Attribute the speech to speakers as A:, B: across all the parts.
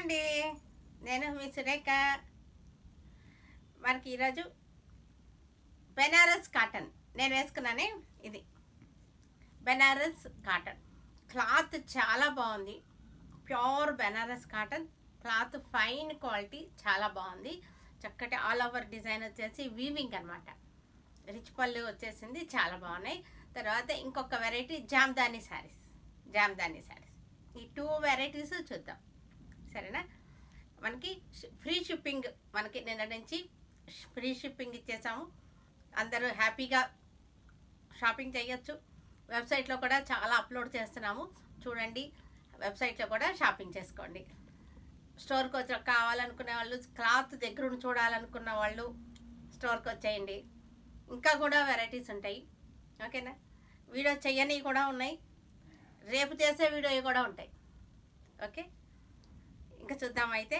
A: అండి నేను మీ సురేఖ మనకి ఈరోజు బెనారస్ కాటన్ నేను వేసుకున్నానే ఇది బెనారస్ కాటన్ క్లాత్ చాలా బాగుంది pure Benares cotton cloth fine quality చాలా బాగుంది చక్కటి ఆల్ ఓవర్ డిజైన్ వచ్చేసి వీవింగ్ అనమాట రిచ్ పళ్ళు వచ్చేసింది చాలా బాగున్నాయి తర్వాత ఇంకొక వెరైటీ జామ్దాని శారీస్ జామ్దాని శారీస్ ఈ టూ వెరైటీస్ చూద్దాం సరేనా మనకి ఫ్రీ షిప్పింగ్ మనకి నిన్న నుంచి ఫ్రీ షిప్పింగ్ ఇచ్చేసాము అందరూ హ్యాపీగా షాపింగ్ చేయొచ్చు వెబ్సైట్లో కూడా చాలా అప్లోడ్ చేస్తున్నాము చూడండి వెబ్సైట్లో కూడా షాపింగ్ చేసుకోండి స్టోర్కి వచ్చి కావాలనుకునే వాళ్ళు క్లాత్ దగ్గరుండి చూడాలనుకున్న వాళ్ళు స్టోర్కి వచ్చేయండి ఇంకా కూడా వెరైటీస్ ఉంటాయి ఓకేనా వీడియో చెయ్యనివి కూడా ఉన్నాయి రేపు చేసే వీడియో కూడా ఉంటాయి ఓకే ఇంకా చూద్దాం అయితే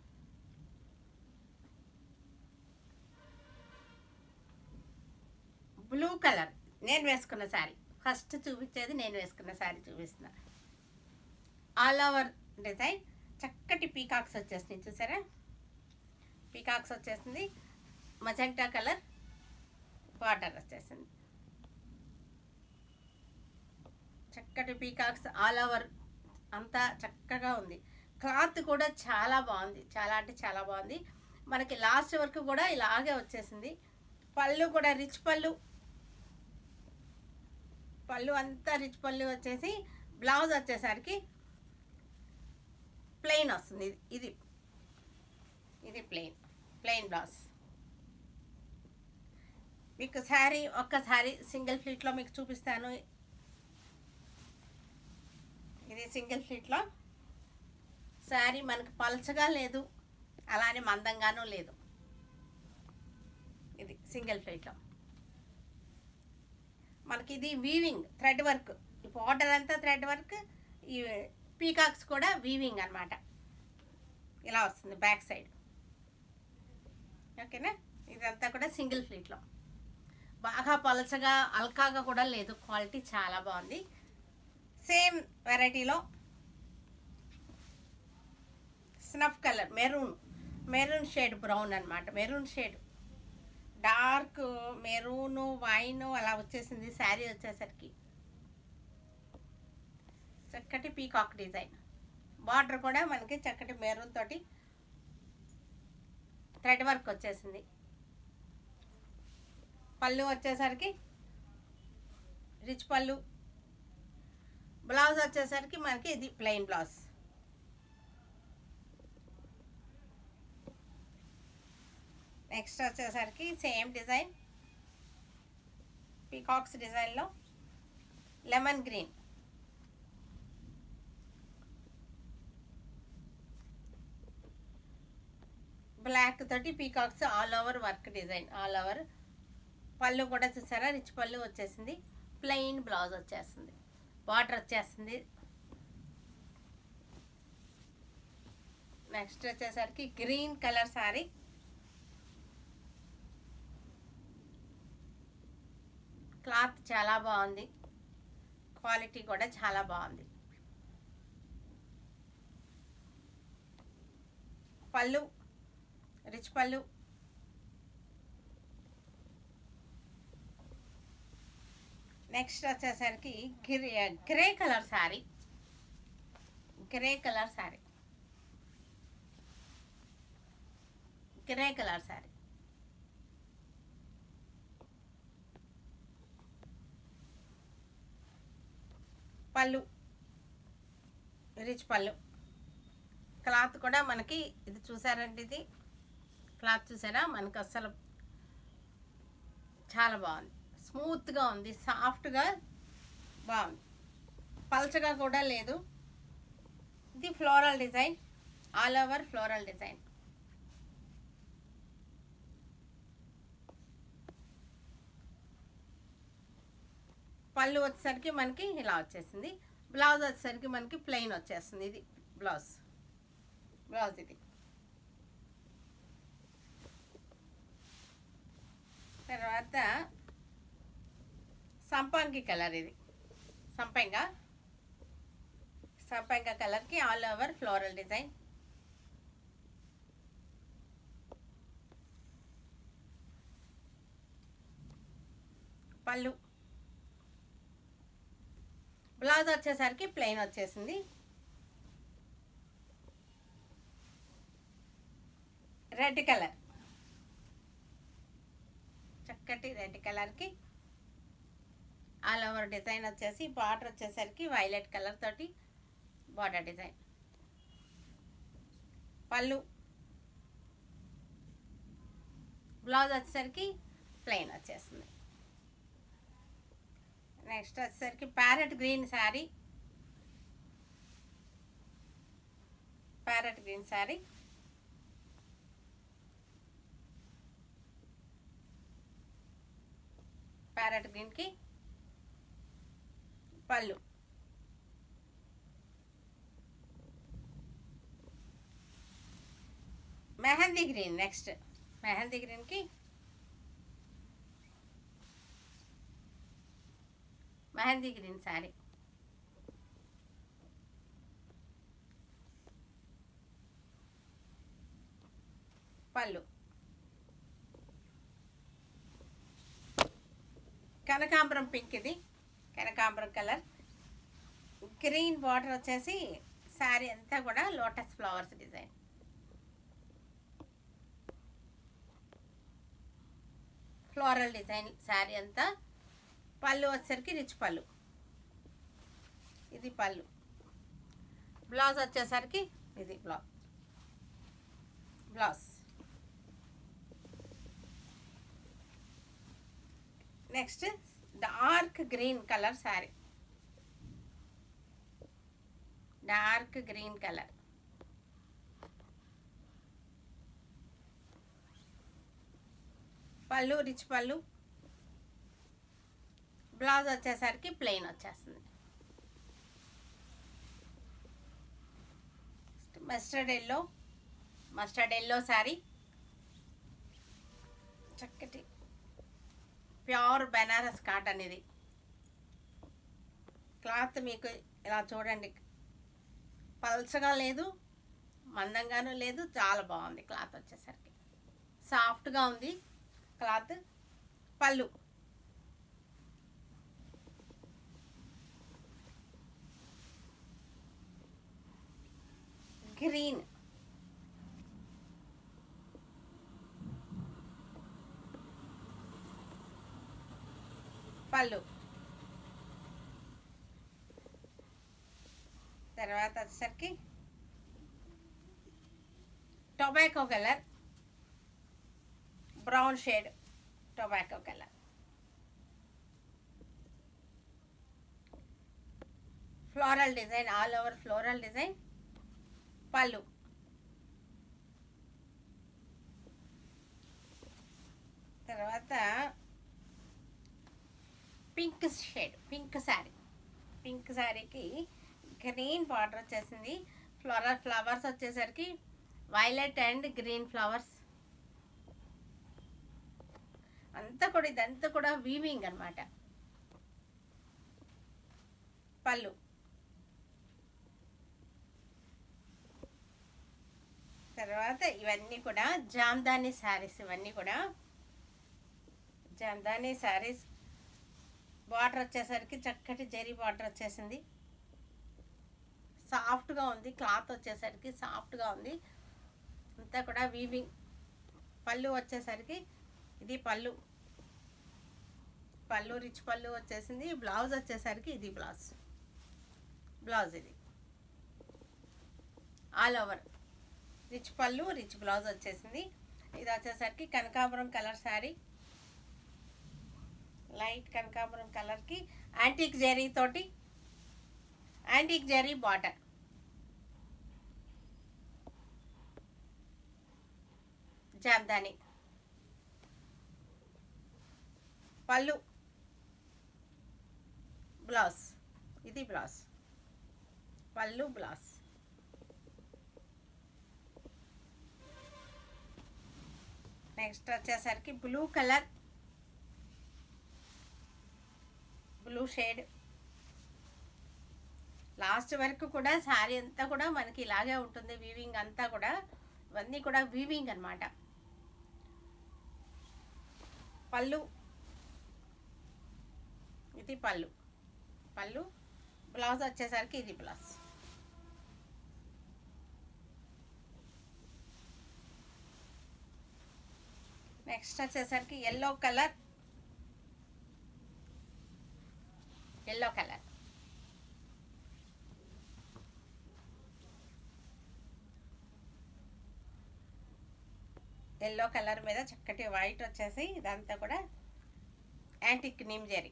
A: బ్లూ కలర్ నేను వేసుకున్న శారీ ఫస్ట్ చూపించేది నేను వేసుకున్న శారీ చూపిస్తున్నా ఆల్ ఓవర్ డిజైన్ చక్కటి పీకాక్స్ వచ్చేసినాయి చూసారా పీకాక్స్ వచ్చేసింది మజెంటా కలర్ బార్డర్ వచ్చేసింది చక్కటి పీకాక్స్ ఆల్ ఓవర్ అంతా చక్కగా ఉంది క్లాత్ కూడా చాలా బాగుంది చాలా అంటే చాలా బాగుంది మనకి లాస్ట్ వరకు కూడా ఇలాగే వచ్చేసింది పళ్ళు కూడా రిచ్ పళ్ళు పళ్ళు అంతా రిచ్ పళ్ళు వచ్చేసి బ్లౌజ్ వచ్చేసరికి ప్లెయిన్ వస్తుంది ఇది ఇది ఇది ప్లెయిన్ ప్లెయిన్ బ్లౌజ్ మీకు శారీ ఒక్కసారి సింగిల్ ఫ్లీట్లో మీకు చూపిస్తాను ఇది సింగిల్ ఫ్లీట్లో శారీ మనకి పలచగా లేదు అలానే మందంగానూ లేదు ఇది సింగిల్ ఫ్లీట్లో మనకి ఇది వీవింగ్ థ్రెడ్ వర్క్ ఈ బార్డర్ అంతా థ్రెడ్ వర్క్ ఈ పీకాక్స్ కూడా వీవింగ్ అనమాట ఇలా వస్తుంది బ్యాక్ సైడ్ ఓకేనా ఇదంతా కూడా సింగిల్ ఫ్లీట్లో బాగా పలచగా అల్కాగా కూడా లేదు క్వాలిటీ చాలా బాగుంది సేమ్ వెరైటీలో snuff colour maroon maroon shade brown అనమాట maroon shade dark maroon wine అలా వచ్చేసింది శారీ వచ్చేసరికి చక్కటి పీకాక్ డిజైన్ బార్డర్ కూడా మనకి చక్కటి మెరూన్ తోటి థ్రెడ్ వర్క్ వచ్చేసింది పళ్ళు వచ్చేసరికి రిచ్ పళ్ళు బ్లౌజ్ వచ్చేసరికి మనకి ఇది ప్లెయిన్ బ్లౌజ్ నెక్స్ట్ వచ్చేసరికి సేమ్ డిజైన్ పీకాక్స్ డిజైన్లో లెమన్ గ్రీన్ బ్లాక్ తోటి peacocks all over work design all over పళ్ళు కూడా చూసారా రిచ్ పళ్ళు వచ్చేసింది ప్లెయిన్ బ్లౌజ్ వచ్చేస్తుంది బార్డర్ వచ్చేస్తుంది నెక్స్ట్ వచ్చేసరికి గ్రీన్ కలర్ శారీ క్లాత్ చాలా బాగుంది క్వాలిటీ కూడా చాలా బాగుంది పళ్ళు రిచ్ పళ్ళు నెక్స్ట్ వచ్చేసరికి grey grey colour sari grey colour sari grey colour sari పళ్ళు రిచ్ పళ్ళు క్లాత్ కూడా మనకి ఇది చూసారండి ఇది క్లాత్ చూసారా మనకి అసలు చాలా బాగుంది స్మూత్గా ఉంది సాఫ్ట్గా బాగుంది పల్చగా కూడా లేదు ఇది floral design all over floral design పళ్ళు వచ్చేసరికి మనకి ఇలా వచ్చేసింది బ్లౌజ్ వచ్చేసరికి మనకి ప్లెయిన్ వచ్చేస్తుంది ఇది బ్లౌజ్ బ్లౌజ్ ఇది తర్వాత సంపంగి కలర్ ఇది సంపంగ సంపంగ కలర్కి ఆల్ ఓవర్ ఫ్లోరల్ డిజైన్ పళ్ళు బ్లౌజ్ వచ్చేసరికి ప్లెయిన్ వచ్చేసింది రెడ్ కలర్ చక్కటి రెడ్ కలర్కి ఆల్ ఓవర్ డిజైన్ వచ్చేసి బార్డర్ వచ్చేసరికి వైలెట్ కలర్ తోటి బార్డర్ డిజైన్ పళ్ళు బ్లౌజ్ వచ్చేసరికి ప్లెయిన్ వచ్చేస్తుంది నెక్స్ట్ వచ్చేసరికి parrot green sari parrot green sari parrot గ్రీన్కి పళ్ళు మెహందీ గ్రీన్ నెక్స్ట్ మెహందీ గ్రీన్కి మెహందీ గ్రీన్ శారీ పళ్ళు కనకాంబరం పింక్ ఇది కనకాంబరం కలర్ గ్రీన్ బార్డర్ వచ్చేసి శారీ అంతా కూడా lotus flowers design floral design sari అంతా పళ్ళు వచ్చేసరికి రిచ్ పళ్ళు ఇది పళ్ళు బ్లౌజ్ వచ్చేసరికి ఇది blouse blouse next dark green colour sari dark green colour పళ్ళు రిచ్ పళ్ళు బ్లౌజ్ వచ్చేసరికి ప్లెయిన్ వచ్చేస్తుంది mustard yellow mustard yellow sari చక్కటి ప్యూర్ బెనారస్ కాటన్ ఇది క్లాత్ మీకు ఇలా చూడండి పల్చగా లేదు మందంగాను లేదు చాలా బాగుంది క్లాత్ వచ్చేసరికి సాఫ్ట్గా ఉంది క్లాత్ పళ్ళు గ్రీన్ పళ్ళు తర్వాత వచ్చేసరికి tobacco colour brown shade tobacco colour floral design all over floral design పళ్ళు తర్వాత pink shade pink sari pink శారీకి గ్రీన్ బార్డర్ వచ్చేసింది ఫ్లోరల్ ఫ్లవర్స్ వచ్చేసరికి వైలెట్ అండ్ గ్రీన్ ఫ్లవర్స్ అంతా కూడా ఇదంతా కూడా వీవింగ్ అనమాట పళ్ళు తర్వాత ఇవన్నీ కూడా జామ్దాని శారీస్ ఇవన్నీ కూడా జామ్దాని శారీస్ బార్డర్ వచ్చేసరికి చక్కటి జరీ బార్డర్ వచ్చేసింది సాఫ్ట్గా ఉంది క్లాత్ వచ్చేసరికి సాఫ్ట్గా ఉంది అంతా కూడా వీవింగ్ పళ్ళు వచ్చేసరికి ఇది పళ్ళు పళ్ళు రిచ్ పళ్ళు వచ్చేసింది బ్లౌజ్ వచ్చేసరికి ఇది బ్లౌజ్ బ్లౌజ్ ఇది ఆల్ ఓవర్ రిచ్ పళ్ళు రిచ్ బ్లౌజ్ వచ్చేసింది ఇది వచ్చేసరికి కనకాంబరం కలర్ శారీ లైట్ కనకాంబరం కలర్కి యాంటిక్ జెరీ తోటి యాంటిక్ జెరీ బార్డర్ జామ్దాని పళ్ళు బ్లౌజ్ ఇది బ్లౌజ్ పళ్ళు బ్లౌజ్ నెక్స్ట్ వచ్చేసరికి blue colour blue shade last వరకు కూడా శారీ అంతా కూడా మనకి ఇలాగే ఉంటుంది వీవింగ్ అంతా కూడా ఇవన్నీ కూడా వీవింగ్ అన్నమాట పళ్ళు ఇది పళ్ళు పళ్ళు బ్లౌజ్ వచ్చేసరికి ఇది బ్లౌజ్ నెక్స్ట్ వచ్చేసరికి yellow colour yellow colour yellow colour మీద చక్కటి వైట్ వచ్చేసి ఇదంతా కూడా యాంటిక్ నీమ్ జరీ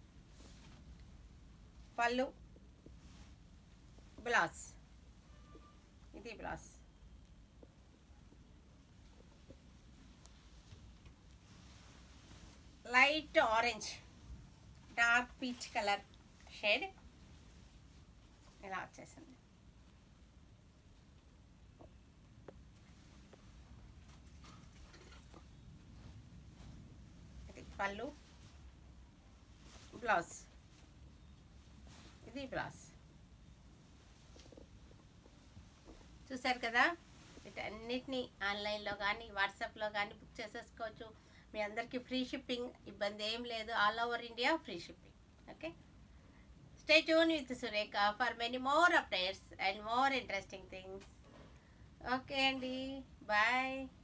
A: పళ్ళు బ్లౌజ్ ఇది blouse light orange dark peach colour shade ఇలా వచ్చేసింది ఇది పళ్ళు బ్లౌజ్ ఇది బ్లౌజ్ చూసారు కదా వీటన్నిటిని ఆన్లైన్లో కానీ వాట్సాప్లో కానీ బుక్ చేసేసుకోవచ్చు మీ అందరికీ ఫ్రీ షిప్పింగ్ ఇబ్బంది ఏం లేదు all over India free shipping okay stay tune with Surekha for many more updates and more interesting things okay అండి బాయ్